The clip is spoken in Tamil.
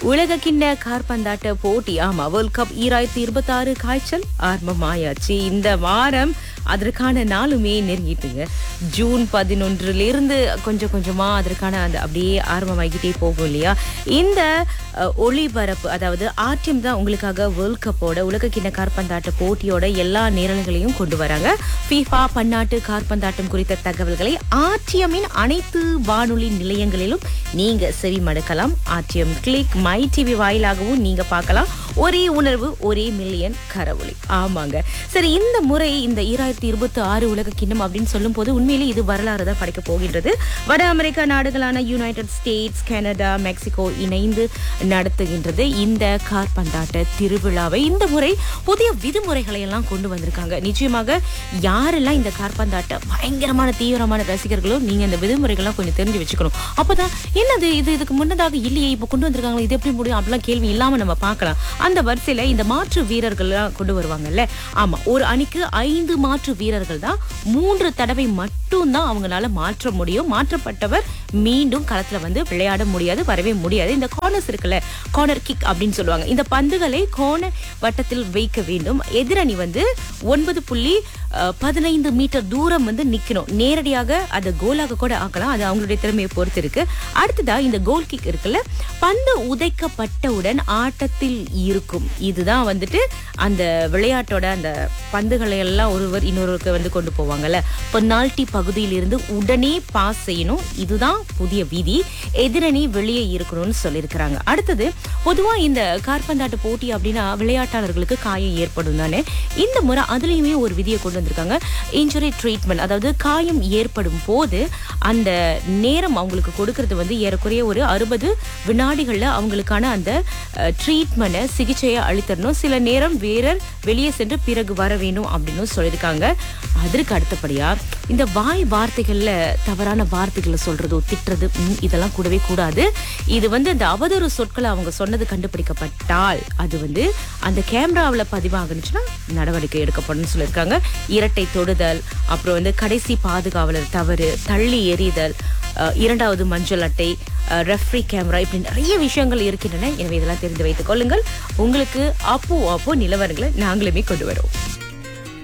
உலக கிண்ண கார்பந்தாட்ட போட்டி ஆமா வேர்ல்ட் கப் ஈராயிரத்தி இருபத்தி ஆறு காய்ச்சல் ஆரம்பமாயாச்சு இந்த வாரம் அதற்கான நாளுமே நெருங்கிட்டுங்க ஜூன் பதினொன்றுல இருந்து கொஞ்சம் கொஞ்சமா அதற்கான அந்த அப்படியே ஆரம்பமாகிட்டே போகும் இல்லையா இந்த அஹ், ஒளிபரப்பு அதாவது ஆர்டிஎம் தான் உங்களுக்காக வேர்ல்ட் கப்போட உலக கிண்ண கார்பந்தாட்ட போட்டியோட எல்லா நேரங்களையும் கொண்டு வராங்க ஃபீஃபா பன்னாட்டு கார்பந்தாட்டம் குறித்த தகவல்களை ஆர்டிஎம்மின் அனைத்து வானொலி நிலையங்களிலும் நீங்க செவி மடுக்கலாம் ஆர்டிஎம் கிளிக் மை டிவி வாயிலாகவும் நீங்க பார்க்கலாம் ஒரே உணர்வு ஒரே மில்லியன் கரவொலி ஆமாங்க சரி இந்த முறை இந்த ஈராயிரத்தி இருபத்தி ஆறு உலக கிண்ணம் அப்படின்னு சொல்லும் போது உண்மையிலே இது வரலாறு தான் படைக்க போகின்றது வட அமெரிக்கா நாடுகளான யுனைடெட் ஸ்டேட்ஸ் கனடா மெக்சிகோ இணைந்து நடத்துகின்றது இந்த கார்பந்தாட்ட திருவிழாவை இந்த முறை புதிய விதிமுறைகளை எல்லாம் கொண்டு வந்திருக்காங்க நிச்சயமாக யாரெல்லாம் இந்த கார்பந்தாட்ட பயங்கரமான தீவிரமான ரசிகர்களோ நீங்க இந்த விதிமுறைகள்லாம் கொஞ்சம் தெரிஞ்சு வச்சுக்கணும் அப்பதான் என்னது இது இதுக்கு முன்னதாக இல்லையே இப்போ கொண்டு வந்திருக்காங்க இது எப்படி முடியும் அப்படிலாம் கேள்வி இல்லாம நம்ம பார்க்கலாம் அந்த வரிசையில இந்த மாற்று வீரர்கள்லாம் கொண்டு வருவாங்கல்ல ஆமா ஒரு அணிக்கு ஐந்து மாற்று வீரர்கள் தான் மூன்று தடவை மட்டும் தான் அவங்களால மாற்ற முடியும் மாற்றப்பட்டவர் மீண்டும் களத்துல வந்து விளையாட முடியாது வரவே முடியாது இந்த கார்னர்ஸ் இருக்குல்ல கார்னர் கிக் அப்படின்னு சொல்லுவாங்க இந்த பந்துகளை கோண வட்டத்தில் வைக்க வேண்டும் எதிரணி வந்து ஒன்பது புள்ளி அஹ், பதினைந்து மீட்டர் தூரம் வந்து நிக்கணும் நேரடியாக அதை கோலாக கூட ஆக்கலாம் அது அவங்களுடைய திறமையை பொறுத்து இருக்கு அடுத்ததா இந்த கோல் கிக் இருக்குல்ல பந்து உதைக்கப்பட்டவுடன் ஆட்டத்தில் இருக்கும் இதுதான் வந்துட்டு அந்த விளையாட்டோட அந்த பந்துகளை எல்லாம் ஒருவர் இன்னொருவருக்கு வந்து கொண்டு போவாங்கல்ல பெனால்டி பகுதியில் இருந்து உடனே பாஸ் செய்யணும் இதுதான் புதிய விதி எதிரணி வெளியே இருக்கணும்னு சொல்லியிருக்கிறாங்க அடுத்தது பொதுவா இந்த கார்பந்தாட்ட போட்டி அப்படின்னா விளையாட்டாளர்களுக்கு காயம் ஏற்படும் தானே இந்த முறை அதுலயுமே ஒரு விதியை கொண்டு வந்திருக்காங்க இன்ஜுரி ட்ரீட்மெண்ட் அதாவது காயம் ஏற்படும் போது அந்த நேரம் அவங்களுக்கு கொடுக்கறது வந்து ஏறக்குறைய ஒரு அறுபது வினாடிகள்ல அவங்களுக்கான அந்த ட்ரீட்மெண்ட்டை சிகிச்சையை அளித்தரணும் சில நேரம் வீரர் வெளியே சென்று பிறகு வர வேணும் அப்படின்னு சொல்லியிருக்காங்க அதற்கு அடுத்தபடியா இந்த வாய் வார்த்தைகள்ல தவறான வார்த்தைகளை சொல்றதோ திட்டுறது ம், இதெல்லாம் கூடவே கூடாது இது வந்து அந்த அவதூறு சொற்களை அவங்க சொன்னது கண்டுபிடிக்கப்பட்டால் அது வந்து அந்த கேமராவுல பதிவாகணுச்சுன்னா நடவடிக்கை எடுக்கப்படும் சொல்லியிருக்காங்க இரட்டை தொடுதல் அப்புறம் வந்து கடைசி பாதுகாவலர் தவறு தள்ளி எறிதல் அஹ், இரண்டாவது மஞ்சள் அட்டை ரெஃப்ரி கேமரா இப்படி நிறைய விஷயங்கள் இருக்கின்றன எனவே இதெல்லாம் தெரிந்து வைத்துக் கொள்ளுங்கள் உங்களுக்கு அப்போ அப்போ நிலவரங்களை நாங்களுமே கொண்டு வரோம்